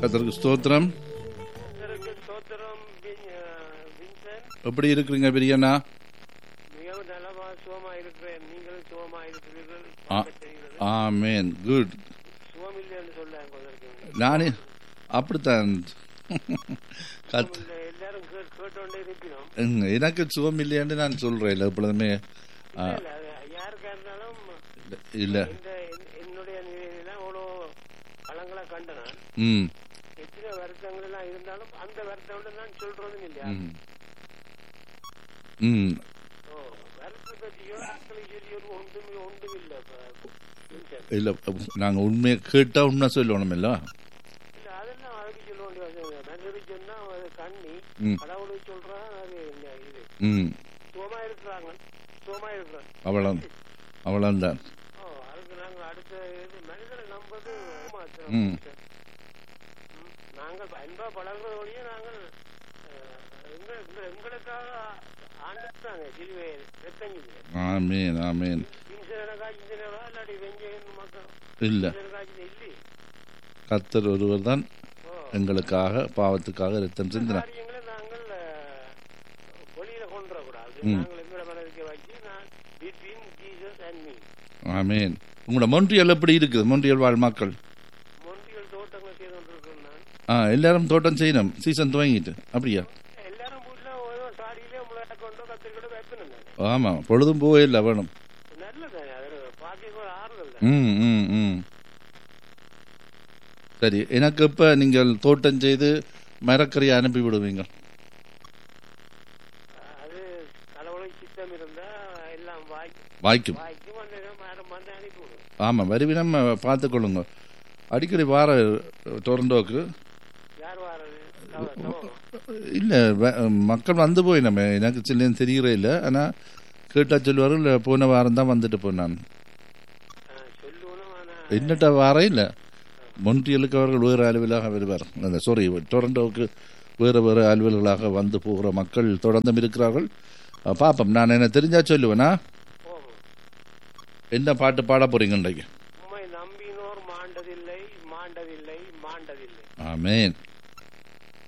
கத்தருக்கு ஸ்தோத்திரம் கர்த்தருக்கு ஸ்தோத்திரம் வின்- அஹ், வின்சென்ட் எப்படி இருக்கிறீங்க பெரியண்ணா மிகவும் நலமா சுகமா இருக்கிறேன் நீங்களும் சுகமா இருக்கிறீர்கள் ஆ. செய்கிறது. ஆமேன் குட் சுகம் இல்லை என்று சொல்ல கொண்டிருக்கிறேன் நானே அப்படித்தான் கத் இந்த எல்லாரும் கேட்- கேட்டோண்டே இருக்கிறோம் ம், எனக்கு சுகம் இல்லையான்னு நான் சொல்றேன் இல்லை எப்பொழுதுமே ஆ, இல்ல, அது யாருக்கா இருந்தாலும் இல்ல இந்த என்- என்னுடைய நிலையிலாம் அவ்வளோ பழங்களை கண்ட நான் ம் எத்தனை வருத்தங்கள் எல்லாம் இருந்தாலும் அந்த வருத்தம் நான் சொல்றதும் இல்லையா ம். ம் ஓ வருத்தத்தை பற்றியோ ஆட்களை சொல்லியோ ஒன்றுமே ஒன்றும் இல்லை இப்ப, வின்சென்ட். இல்ல நாங்க உண்மையை கேட்டா உண்மை சொல்லணும் இல்ல இல்ல அதெல்லாம் அதுக்கு சொல்ல வேண்டிய அவசியம் இல்லை மனிதருக்கு சொன்னா அது கண்ணி ம். கடவுளுக்கு சொல்றான் அது என்ன இது ம் சுகமா இருக்கிறாங்க சுகமா இருக்கிறாங்க அவ்வளோ அவ்வளோதான் ஓ அதுக்கு நாங்க அடுத்த இது மனிதரை நம்பது ஏமாத்துறோம். ம். ம். நாங்கள் அன்பா பழகுறது வழியே நாங்கள் அஹ், எங்க- எங்க- எங்களுக்காக ஆண்டுட்டாங்க சிலுவை ரத்தங்கிது ஆமேன் ஆமேன் இன்சூரன் காய்ச்சினவா இல்லாட்டி வெஞ்சயன் மக்கள் இல்ல இன்சூரன் காய்ச்சின இல்லை கத்தர் ஒருவர் தான் ஓ எங்களுக்காக பாவத்துக்காக ரத்தம் சிந்தினார் காரியங்களை நாங்கள் அஹ், வெளியில கொண்டு வரக்கூடாது ம். நாங்கள் எங்களை மனதுக்கு வச்சு நான் between Jesus and me amen உங்களோட மொன்றியல் எப்படி இருக்குது மொன்றியல் வாழ் மக்கள் மொண்டிகள் தோட்டங்கள் செய்து கொண்டிருக்கிறேன் நான் ஆ எல்லாரும் தோட்டம் செய்யணும் சீசன் துவங்கிட்டு அப்படியா எல்லாரும் வீட்டுல ஏதோ சாடியிலே முளைய கொண்டோ கத்திரிக்கொண்டோ வைப்பணும் தானே ஆமா பொழுதும் போவே இல்லை வேணும் நல்லதானே அது பாக்கியம் ஆறுதல் ம் ம் ம் சரி எனக்கு இப்ப நீங்கள் தோட்டம் செய்து மரக்கறியை அனுப்பி விடுவீங்க அது கடவுளுக்கு சித்தம் இருந்தா எல்லாம் வாய்க்கு வாய்க்கும் வாய்க்கு வந்து மரம் வந்து அனுப்பி விடும் ஆமாம் வருவினம் பார்த்துக்கொள்ளுங்க அடிக்கடி வார டொரண்டோக்கு யார் வாரது தவ- தவம். இல்லை மக்கள் வந்து போய் நம்ம எனக்கு சில்லேன்னு தெரியறே இல்லை ஆனால் கேட்டால் சொல்லுவார்கள் போன வாரம் தான் வந்துட்டு போனான் ஆ, சொல்லணும் ஆனா என்னட்ட வாரம் இல்லை மொன்றியலுக்கு அவர்கள் வேறு அலுவலாக வருவார் அந்த சாரி டொரண்டோவுக்கு வேறு வேறு அலுவல்களாக வந்து போகிற மக்கள் தொடர்ந்தும் இருக்கிறார்கள் அஹ், பார்ப்போம் நான் என்ன தெரிஞ்சா சொல்லுவேனா போகும் என்ன பாட்டு பாட போறீங்க இன்றைக்கு உம்மை நம்பினோர் மாண்டதில்லை மாண்டதில்லை மாண்டதில்லை ஆமேன்